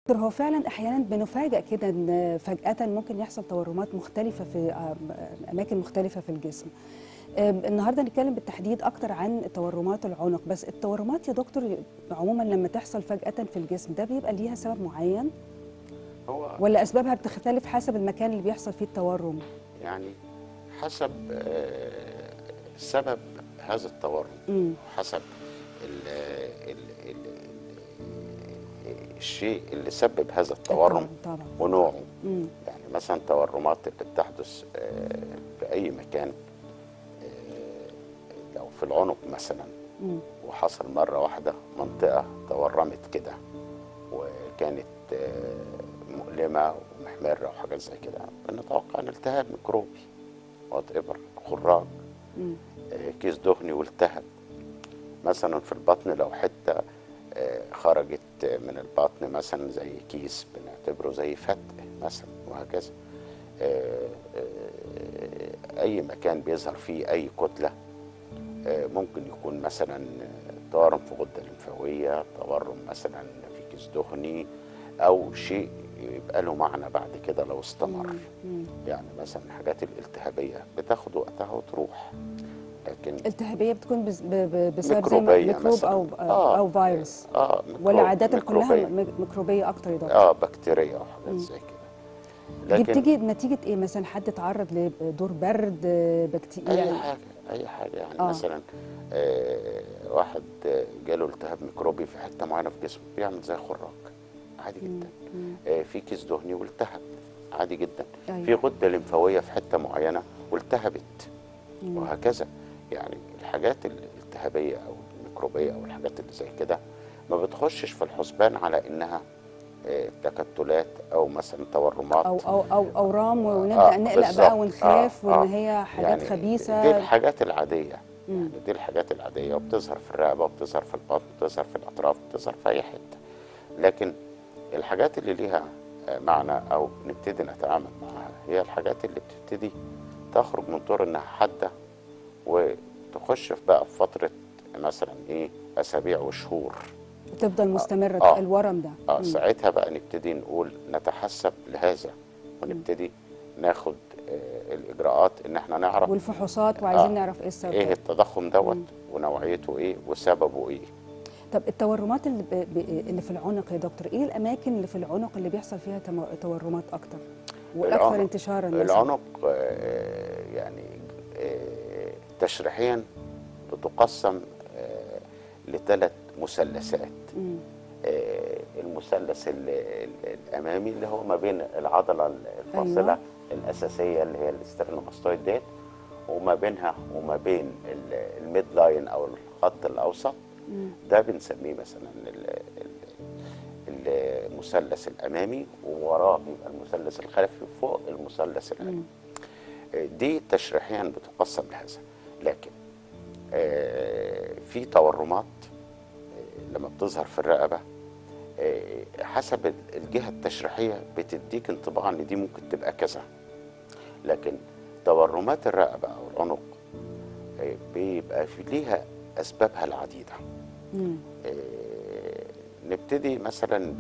دكتور هو فعلا احيانا بنفاجئ كده ان فجاه ممكن يحصل تورمات مختلفه في آه، اماكن مختلفه في الجسم آم، النهارده نتكلم بالتحديد اكتر عن تورمات العنق بس التورمات يا دكتور عموما لما تحصل فجاه في الجسم ده بيبقى ليها سبب معين هو ولا اسبابها بتختلف حسب المكان اللي بيحصل فيه التورم يعني حسب آه، سبب هذا التورم امم حسب ال ال ال ال الشيء اللي سبب هذا التورم طبعا ونوعه امم يعني مثلا تورمات اللي بتحدث آه، في اي مكان آه، لو في العنق مثلا امم وحصل مرة واحدة منطقة تورمت كده وكانت آه، مؤلمة ومحمرة وحاجات زي كده بنتوقع ان التهاب ميكروبي وات ايفر خراج امم آه، كيس دهني والتهب مثلا في البطن لو حتة آه، خرجت من البطن مثلا زي كيس بنعتبره زي فتق مثلا وهكذا آه، آه، أي مكان بيظهر فيه أي كتلة آه، ممكن يكون مثلا آه، تورم في غدة لمفاوية تورم مثلا في كيس دهني أو شيء يبقى له معنى بعد كده لو استمر مم. يعني مثلا الحاجات الالتهابية بتاخد وقتها وتروح لكن التهابيه بتكون بس- ب- ب- بسبب زي ما ميكروبية ميكروب مثلاً. او آه. او فيروس اه ولا ميكروب- عاده كلها ميكروبية. م- ميكروبيه اكتر يا دكتور اه بكتيريا وحاجات مم. زي كده دي لكن بتيجي نتيجه ايه مثلا حد اتعرض لدور برد بكتيريا اي يعني حاجه اي حاجه يعني آه. آه. مثلا آه واحد آه، جاله التهاب ميكروبي في حته معينه في جسمه بيعمل زي خراج عادي مم. جدا مم. آه في كيس دهني والتهب عادي جدا أيوة. في غده لمفاويه في حته معينه والتهبت مم. وهكذا يعني الحاجات الالتهابيه او الميكروبيه او الحاجات اللي زي كده ما بتخشش في الحسبان على انها آه، تكتلات او مثلا تورمات او او او اورام ونبدا آه، نقلق بالظبط. بقى ونخاف آه، وان آه. هي حاجات دي خبيثه الحاجات العاديه مم. يعني دي الحاجات العاديه وبتظهر في الرقبه وبتظهر في البطن وبتظهر في الاطراف وبتظهر في اي حته لكن الحاجات اللي ليها آه، معنى او نبتدي نتعامل معها هي الحاجات اللي بتبتدي تخرج من طور انها حاده وتخش في بقى في فتره مثلا ايه اسابيع وشهور تفضل مستمره آه. الورم ده اه مم. ساعتها بقى نبتدي نقول نتحسب لهذا ونبتدي ناخد آه الاجراءات ان احنا نعرف والفحوصات وعايزين آه. نعرف ايه السبب ايه التضخم دوت مم. ونوعيته ايه وسببه ايه طب التورمات اللي, ب... ب... اللي في العنق يا دكتور ايه الاماكن اللي في العنق اللي بيحصل فيها تم... تورمات اكتر والاكثر العنق- انتشارا مثلا العنق آه، يعني آه، تشريحيا بتقسم آه، لثلاث مثلثات مم. آه، المثلث ال- ال- الامامي اللي هو ما بين العضله الفاصله أيوة. الاساسيه اللي هي الاسترنوماستويد ديت وما بينها وما بين ال- الميد لاين او الخط الاوسط مم. ده بنسميه مثلا ال- ال- المثلث الامامي ووراه بيبقى المثلث الخلفي فوق المثلث الامامي مم. دي تشريحيا بتقسم لهذا لكن آه، في تورمات آه، لما بتظهر في الرقبه آه، حسب الجهه التشريحيه بتديك انطباع ان دي ممكن تبقى كذا لكن تورمات الرقبه او العنق آه، بيبقى في ليها اسبابها العديده مم. آه، نبتدي مثلا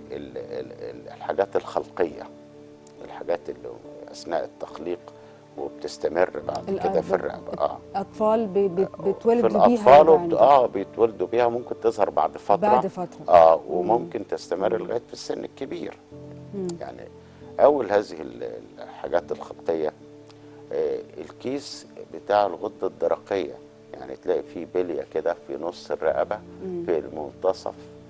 بالحاجات الخلقيه الحاجات اللي اثناء التخليق وبتستمر بعد الأ- كده في الرقبه اه اطفال ب... ب... في بتولدوا بيها الاطفال بعد- وبت... اه بيتولدوا بيها ممكن تظهر بعد فتره بعد فتره اه وممكن تستمر لغايه في السن الكبير مم. يعني اول هذه ال- الحاجات الخلقيه آه، الكيس بتاع الغده الدرقيه يعني تلاقي فيه بليه كده في نص الرقبه مم. في المنتصف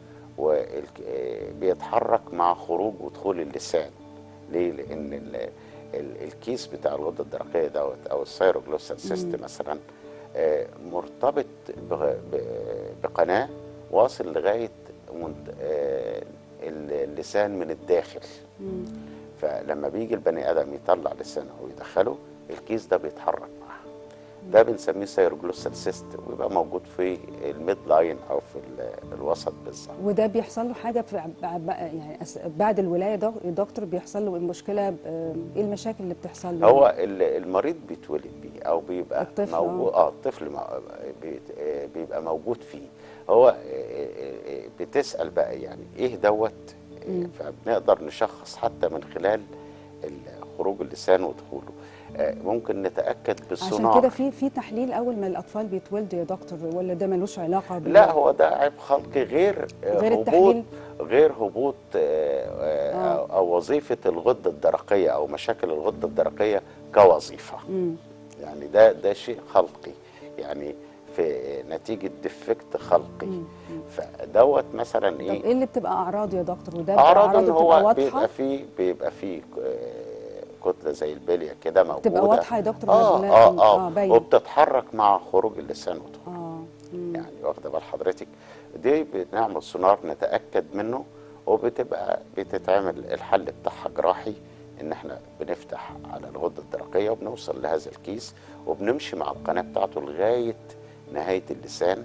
وبيتحرك مع خروج ودخول اللسان ليه لان ال- ال- الكيس بتاع الغده الدرقيه دوت او السيروجلوسال سيست مم. مثلا آه، مرتبط بغ- ب- بقناه واصل لغايه منت- آه، اللسان من الداخل مم. فلما بيجي البني ادم يطلع لسانه ويدخله الكيس ده بيتحرك معاه ده بنسميه سيروجلوسال سيست ويبقى موجود في الميد لاين او في ال- الوسط بالظبط وده بيحصل له حاجه في ع- ب- يعني أس- بعد الولايه دك- دكتور بيحصل له المشكله ب- ايه المشاكل اللي بتحصل له هو ال- المريض بيتولد بيه او بيبقى الطفل، موجود اه الطفل مو- بيت- آه، بيبقى موجود فيه هو آه، آه، آه، بتسال بقى يعني ايه دوت مم. فبنقدر نشخص حتى من خلال ال- خروج اللسان ودخوله آه، ممكن نتاكد بالسونار عشان كده في في تحليل اول ما الاطفال بيتولدوا يا دكتور ولا ده ملوش علاقه بال- لا هو ده عيب خلقي غير آه، غير هبوط التحليل؟ غير هبوط آه، آه، آه. أو- او وظيفه الغده الدرقيه او مشاكل الغده الدرقيه كوظيفه مم. يعني ده ده شيء خلقي يعني في نتيجه ديفكت خلقي مم. فدوت مثلا طب ايه ايه اللي بتبقى اعراض يا دكتور وده بتبقى اعراض ان اعراضه بتبقى هو واضحه بيبقى فيه بيبقى فيه آه، كتله زي البليه كده موجوده بتبقى واضحه يا دكتور اه ولا- اه اه, باينه وبتتحرك مع خروج اللسان ودخوله اه مم. يعني واخده بال حضرتك دي بنعمل سونار نتاكد منه وبتبقى بتتعمل الحل بتاعها جراحي ان احنا بنفتح على الغده الدرقيه وبنوصل لهذا الكيس وبنمشي مع القناه بتاعته لغايه نهايه اللسان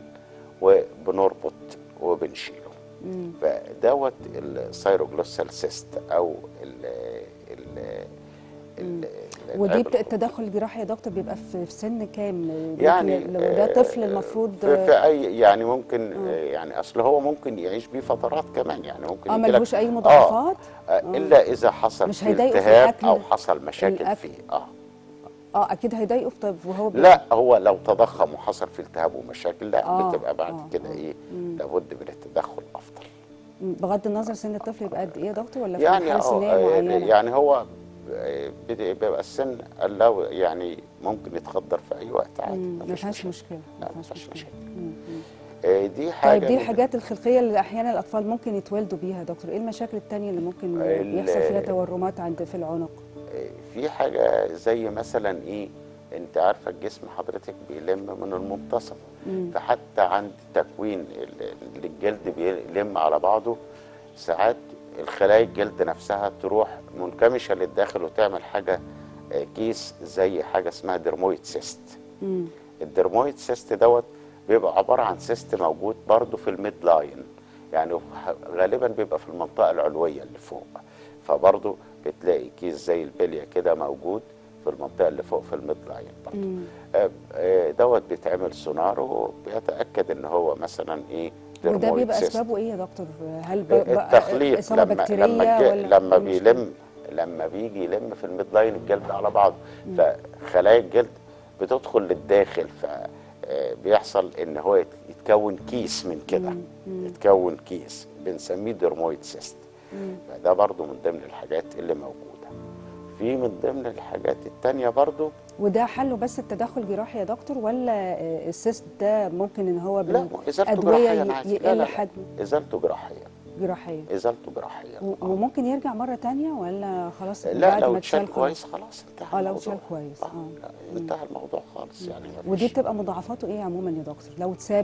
وبنربط وبنشيله مم. فدوت السيروجلوسال سيست او ال ال ال ودي العيب بت- التدخل الجراحي يا دكتور بيبقى في في سن كام ممكن يعني لو ده آه، طفل المفروض في, في اي يعني ممكن آه. آه. يعني اصل هو ممكن يعيش بيه فترات كمان يعني ممكن اه يجيلك- ملهوش اي مضاعفات آه. آه. الا اذا حصل مش فيه هيضايقه في التهاب الأكل؟ او حصل مشاكل الأكل؟ فيه اه اه اكيد هيضايقه في طب وهو بي- لا هو لو تضخم وحصل فيه التهاب ومشاكل لا آه، بتبقى بعد آه، كده آه. ايه مم. لابد من التدخل افضل بغض النظر سن الطفل يبقى قد ايه يا دكتور ولا في يعني مرحله سنيه آه، معينه يعني هو آه، بيبقى السن لو يعني ممكن يتخدر في اي وقت عادي مم، ما مفيش فيهاش مشاكل. مشكله لا ما ما فيهاش فيهاش مشكله مشاكل مم، مم. آه، دي حاجه طيب دي من- الحاجات الخلقيه اللي احيانا الاطفال ممكن يتولدوا بيها يا دكتور ايه المشاكل التانية اللي ممكن ال- يحصل فيها تورمات عند في العنق في حاجة زي مثلا ايه انت عارفة الجسم حضرتك بيلم من المنتصف مم. فحتى عند تكوين ال- اللي الجلد بيلم على بعضه ساعات الخلايا الجلد نفسها تروح منكمشة للداخل وتعمل حاجة آه، كيس زي حاجة اسمها درمويد سيست مم. الدرمويد سيست دوت بيبقى عبارة عن سيست موجود برضه في الميد لاين يعني غالبا بيبقى في المنطقة العلوية اللي فوق فبرضه بتلاقي كيس زي البلية كده موجود في المنطقة اللي فوق في الميد لاين برضه مم. آه، آه، دوت بيتعمل سونار وبيتأكد ان هو مثلا ايه وده dermoid بيبقى cyst. اسبابه ايه يا دكتور هل ب- بقى التخليط اصابه لما بكتيريه لما, الج- ولا لما إيه المشكلة؟ بيلم لما بيجي يلم في الميد لاين الجلد على بعضه فخلايا الجلد بتدخل للداخل فبيحصل ان هو يت- يتكون كيس من كده مم. مم. يتكون كيس بنسميه درمويد سيست مم. فده برضو من ضمن الحاجات اللي موجوده في من ضمن الحاجات التانية برضو وده حله بس التدخل جراحي يا دكتور ولا آه، السيست ده ممكن ان هو لا ازالته بالادويه جراحيا ي- عادي لا لا يقل لا حجمه ازالته جراحيا جراحيا ازالته جراحيا و- آه. وممكن يرجع مره تانية ولا خلاص لا بعد لو ما اتشال اتشال كويس خلاص؟ خلاص انتهى اه لو الموضوع. اتشال كويس آه. اه لا انتهى الموضوع خالص يعني ودي مفيش- بتبقى مضاعفاته ايه عموما يا دكتور لو اتساب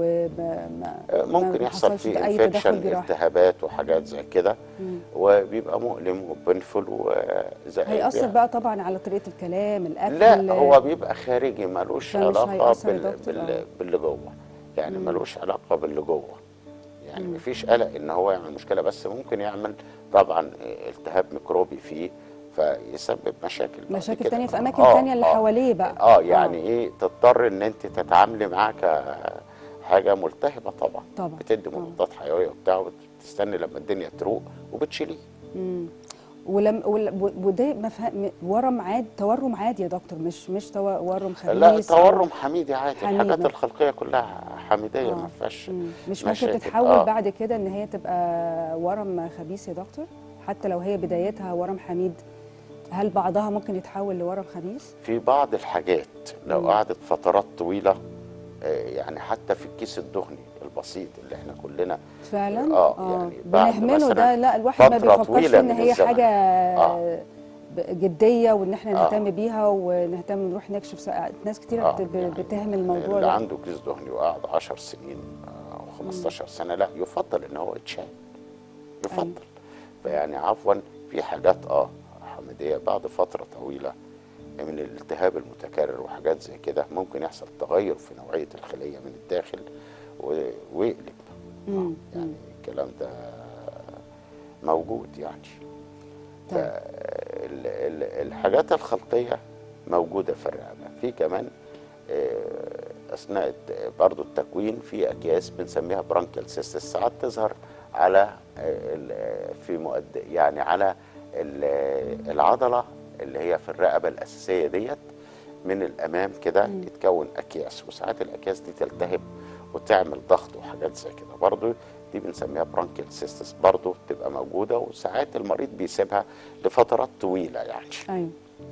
وما آه، ممكن يحصل فيه انفكشن التهابات وحاجات زي كده مم. وبيبقى مؤلم وبنفل وزي هيأثر بقى طبعا على طريقه الكلام الاكل لا هو بيبقى خارجي ملوش ده مش علاقه هيأثر يا بال... دكتور، بال... آه. باللي جوه يعني مم. ملوش علاقه باللي جوه يعني مم. مفيش قلق ان هو يعمل مشكله بس ممكن يعمل طبعا التهاب ميكروبي فيه فيسبب مشاكل بعد مشاكل كده. تانية في اماكن آه، تانية اللي آه. حواليه بقى اه يعني ايه تضطر ان انت تتعاملي معاه كحاجه ملتهبه طبعا طبعا بتدي طبعا. مضادات حيويه وبتاع وتستني لما الدنيا تروق وبتشيليه مم. ولم ول- و- وده مفه... ورم عاد تورم عادي يا دكتور مش مش تورم خبيث لا أو- تورم حميدي عادي حميد الحاجات مثلا. الخلقيه كلها حميديه آه. ما فيهاش مم. مش ممكن مشاكل. تتحول آه. بعد كده ان هي تبقى ورم خبيث يا دكتور حتى لو هي بدايتها ورم حميد هل بعضها ممكن يتحول لورم خبيث في بعض الحاجات لو مم. قعدت فترات طويله آه، يعني حتى في الكيس الدهني البسيط اللي احنا كلنا فعلا آه، يعني بعد بنهمله مثلاً ده لا الواحد ما فترة بيفكرش طويلة فيه ان من هي الزمن. حاجه آه. ب- جديه وان احنا آه. نهتم بيها ونهتم نروح نكشف سا- ناس كتير آه، بت- ب- يعني بتهم الموضوع اللي ده عنده كيس دهني وقعد 10 سنين آه، او 15 سنه لا يفضل ان هو يتشال يفضل أيوة. فيعني عفوا في حاجات اه حميديه بعد فتره طويله من الالتهاب المتكرر وحاجات زي كده ممكن يحصل تغير في نوعيه الخليه من الداخل و- ويقلب مم. يعني الكلام ده موجود يعني طيب. فالحاجات الخلقية موجودة في الرقبة في كمان آه، أثناء الت- برضو التكوين في أكياس بنسميها برانكيال سيستس ساعات تظهر على آه، ال- في مؤد يعني على ال- العضله اللي هي في الرقبه الاساسيه ديت من الامام كده يتكون اكياس وساعات الاكياس دي تلتهب وتعمل ضغط وحاجات زي كده برضو دي بنسميها برونكيال سيستس برضو بتبقى موجوده وساعات المريض بيسيبها لفترات طويله يعني ايوه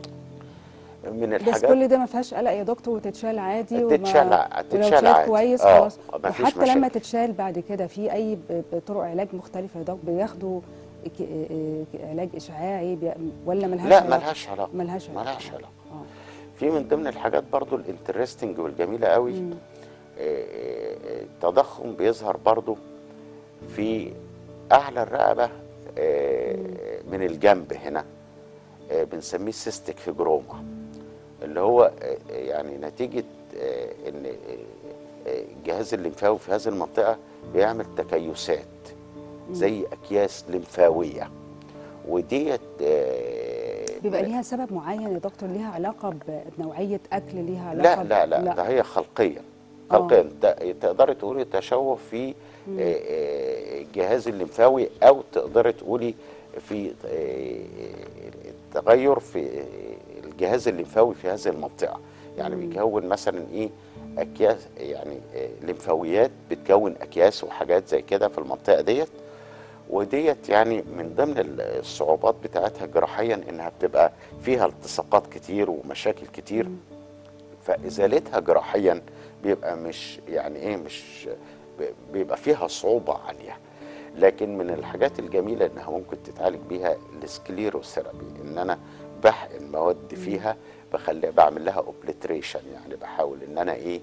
من بس الحاجات كل ده ما فيهاش قلق يا دكتور وتتشال عادي وما- تتشال- ولو تتشال اتشال عادي. كويس آه، خلاص ما فيش وحتى لما مشاكل. تتشال بعد كده في اي ب- بطرق علاج مختلفه يا دكتور بياخدوا ك- آه، آه، علاج اشعاعي بي- ولا ملهاش لا علاقة؟ ملهاش علاقه ملهاش علاقة. ملهاش علاقه اه في من ضمن الحاجات برضو الانترستنج والجميله قوي مم. آه، آه، التضخم بيظهر برضو في اعلى الرقبه آه، من الجنب هنا آه، بنسميه سيستيك فيبروما اللي هو آه، يعني نتيجه آه، ان آه، آه، الجهاز الليمفاوي في هذه المنطقه بيعمل تكيسات زي اكياس لمفاويه وديت آه، بيبقى من- ليها سبب معين يا دكتور ليها علاقه بنوعيه اكل ليها لا علاقه لا لا, لا. ده هي خلقيا آه. خلقيا ت- تقدري تقولي تشوه في آه، آه، الجهاز الليمفاوي او تقدري تقولي في آه، التغير في آه، الجهاز الليمفاوي في هذه المنطقه يعني بيكون مثلا ايه اكياس يعني آه، ليمفاويات بتكون اكياس وحاجات زي كده في المنطقه ديت وديت يعني من ضمن الصعوبات بتاعتها جراحيا انها بتبقى فيها التصاقات كتير ومشاكل كتير فازالتها جراحيا بيبقى مش يعني ايه مش ب- بيبقى فيها صعوبه عاليه لكن من الحاجات الجميله انها ممكن تتعالج بيها السكليروثيرابي ان انا بحقن مواد فيها بخلي بعمل لها اوبليتريشن يعني بحاول ان انا ايه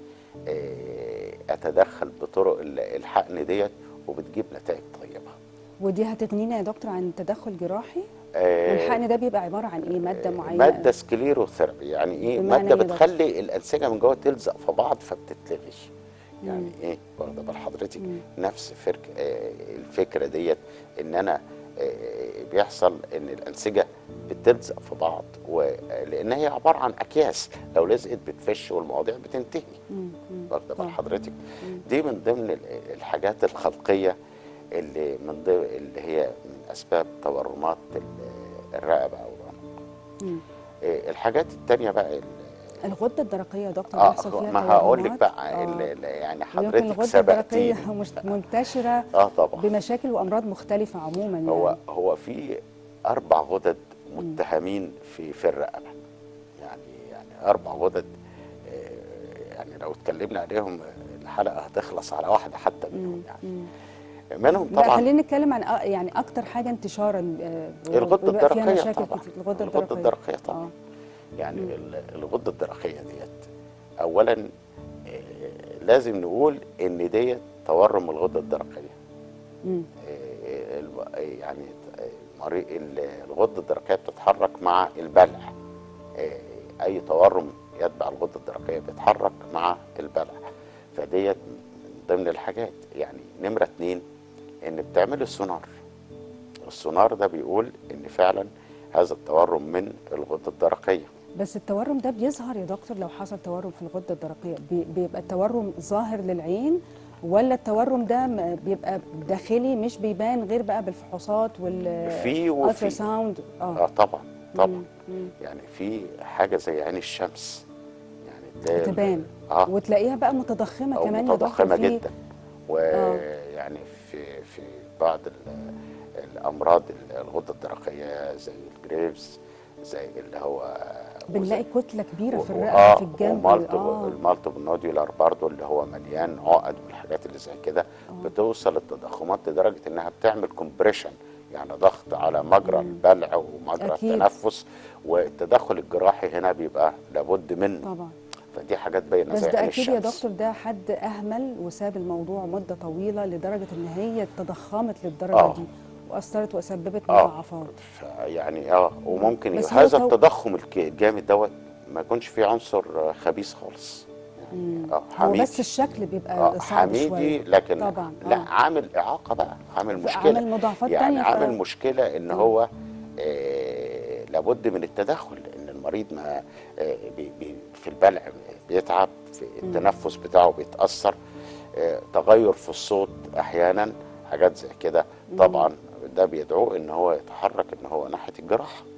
آه، اتدخل بطرق ال- الحقن ديت وبتجيب نتائج طيبه ودي هتغنينا يا دكتور عن تدخل جراحي آه، والحقن ده بيبقى عباره عن ايه ماده معينه ماده سكليروثيرابي يعني ايه بمعنى ماده إيه ده؟ بتخلي الانسجه من جوه تلزق في بعض فبتتلغي يعني ايه واخده بال حضرتك نفس فرك آه الفكره ديت ان انا آه بيحصل ان الانسجه بتلزق في بعض ولان هي عباره عن اكياس لو لزقت بتفش والمواضيع بتنتهي مم. مم. واخده بال طبعا. حضرتك دي من ضمن ال- الحاجات الخلقيه اللي من ضمن اللي هي من اسباب تورمات ال- الرقبه او العنق مم. إيه، الحاجات التانية بقى ال- الغده الدرقيه يا دكتور اه بيحصل فيها ما هقول لك تورمات؟ بقى آه. ال- ال- يعني يمكن حضرتك الغده سبقتيني الدرقيه مش منتشره اه طبعا بمشاكل وامراض مختلفه عموما يعني. هو هو في اربع غدد متهمين في في الرقبه يعني يعني اربع غدد آه، يعني لو اتكلمنا عليهم الحلقه هتخلص على واحده حتى منهم يعني منهم لا طبعا خلينا نتكلم عن أ- يعني اكتر حاجه انتشارا آه، الغده وبيبقى فيها الدرقيه مشاكل طبعا كتير الغده الغده الدرقيه الدرقيه طبعا آه. يعني ال- الغده الدرقيه ديت اولا آه، لازم نقول ان ديت تورم الغده الدرقيه مم. آه، الم- يعني المريء ال- الغده الدرقيه بتتحرك مع البلع آه، اي تورم يتبع الغده الدرقيه بيتحرك مع البلع فديت من ضمن الحاجات يعني نمره اتنين ان بتعمل السونار السونار ده بيقول ان فعلا هذا التورم من الغده الدرقيه بس التورم ده بيظهر يا دكتور لو حصل تورم في الغده الدرقيه بي- بيبقى التورم ظاهر للعين ولا التورم ده م- بيبقى داخلي مش بيبان غير بقى بالفحوصات وال في وفي. الترا ساوند اه اه طبعا طبعا مم. مم. يعني في حاجه زي عين الشمس يعني تلاقي ال- تبان اه وتلاقيها بقى متضخمه او كمان يا دكتور متضخمه في- جدا ويعني في في بعض ال- الامراض الغده الدرقيه زي الجريفز زي اللي هو بنلاقي كتله كبيره في و- الرقبه آه، في الجنب ومالتيبل اه المالتيبل نوديولار برضه اللي هو مليان عقد والحاجات اللي زي كده بتوصل التضخمات لدرجه انها بتعمل كومبريشن يعني ضغط على مجرى البلع ومجرى أكيد. التنفس والتدخل الجراحي هنا بيبقى لابد منه طبعا فدي حاجات باينه بس زي ده عين اكيد يا الشمس دكتور ده حد اهمل وساب الموضوع مده طويله لدرجه ان هي تضخمت للدرجه آه. دي واثرت وسببت آه. مضاعفات يعني اه وممكن بس يبقى هو هذا تو- التضخم الك- الجامد دوت ما يكونش فيه عنصر آه، خبيث خالص يعني اه هو حميدي بس الشكل بيبقى اه صعب حميدي شويه لكن طبعا لا آه. عامل اعاقه بقى عامل مشكله عامل مضاعفات يعني تانية ف- عامل مشكله ان هو آه لابد من التدخل لان المريض ما آه بي بي في البلع بيتعب في التنفس بتاعه بيتاثر آه تغير في الصوت احيانا حاجات زي كده طبعا ده بيدعوه ان هو يتحرك ان هو ناحيه الجراحه